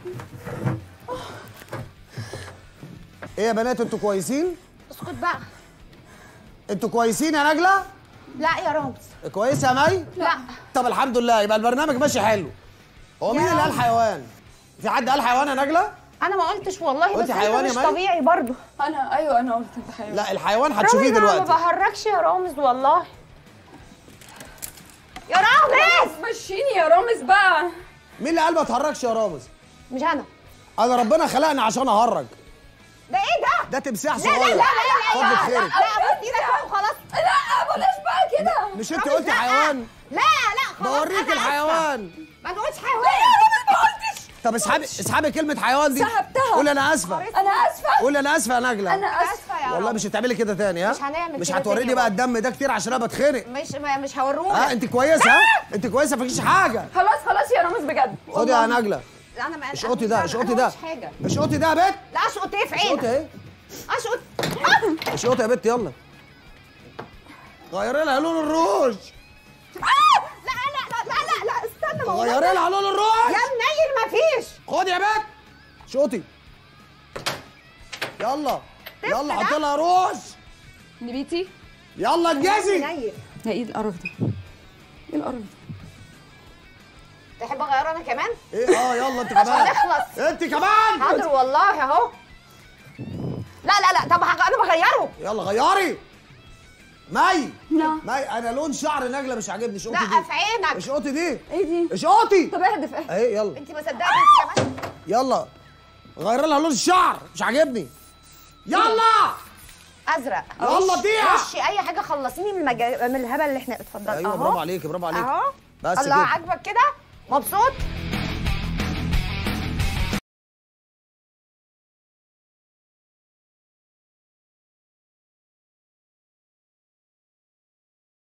ايه يا بنات انتوا كويسين اسكت بقى انتوا كويسين يا نجله لا يا رامز كويسه يا مي لا طب الحمد لله يبقى البرنامج ماشي حلو هو مين يا اللي قال رب. حيوان في حد قال حيوان يا نجله انا ما قلتش والله قلتي بس انت حيوان يا مش مي؟ طبيعي برضو انا ايوه انا قلت انت حيوان لا الحيوان هتشوفيه رامز انا ما دلوقتي بهرجش يا رامز والله يا رامز مشيني يا رامز بقى مين اللي قال ما تهرجش يا رامز مش انا انا ربنا خلقني عشان اهرج ده ايه ده ده تمساح لا لا صغير لا لا فضل لا خيرك لا بص ايدك بقى وخلاص لا بلاش بقى كده مش انت رامز قلتي لا. حيوان لا لا خلاص بوريك أنا الحيوان آسفة. ما تقولش حيوان ما قلتش طب اسحبي اسحبي كلمه حيوان دي سحبتها. قولي انا اسفه انا اسفه قولي انا اسفه يا نجله انا اسفه اسفه يا والله رامز مش هتعملي كده تاني ها مش هنعمل مش كده هتوريني تاني بقى والله. الدم ده كتير عشان انا بتخنق مش ما- مش هوريهولك ها انت كويسه ها انت كويسه مفيش حاجه خلاص خلاص يا رامز بجد خدي يا نجله انا ما اشقطي أنا ده مش- اشقطي أنا ده مش حاجه اشقطي ده يا بت لا اشقط ايه في اشقطي عينك اهي اشقط اشقطي يا بت يلا غيري لها لون الروج آه! لا لا لا لا لا لا استنى ما هو ده- غيري لها لون الروج يا منيل مفيش خدي يا بت شقطي يلا يلا ده؟ حطي لها روج نبيتي يلا انجزي منيل يا ايه القرف ده ايه القرف ده تحب اغيره انا كمان ايه اه يلا انت كمان هنخلص انت كمان حاضر والله اهو لا لا لا طب هغ- انا بغيره يلا غيري مي نعم. مي انا لون شعر نجله مش عاجبني شقطي لا دي في عينك اشقطي دي ايه دي اشقطي طب اهدف اهدف اهي يلا انت ما صدقتي انت كمان يلا غير لها لون الشعر مش عاجبني يلا ازرق يلا وش- اديها. وشي اي حاجه خلصيني من, المج... من الهبل اللي احنا اتفضل ايوه اهو برافو عليكي برافو عليكي اهو بس الله كده عاجبك كده مبسوط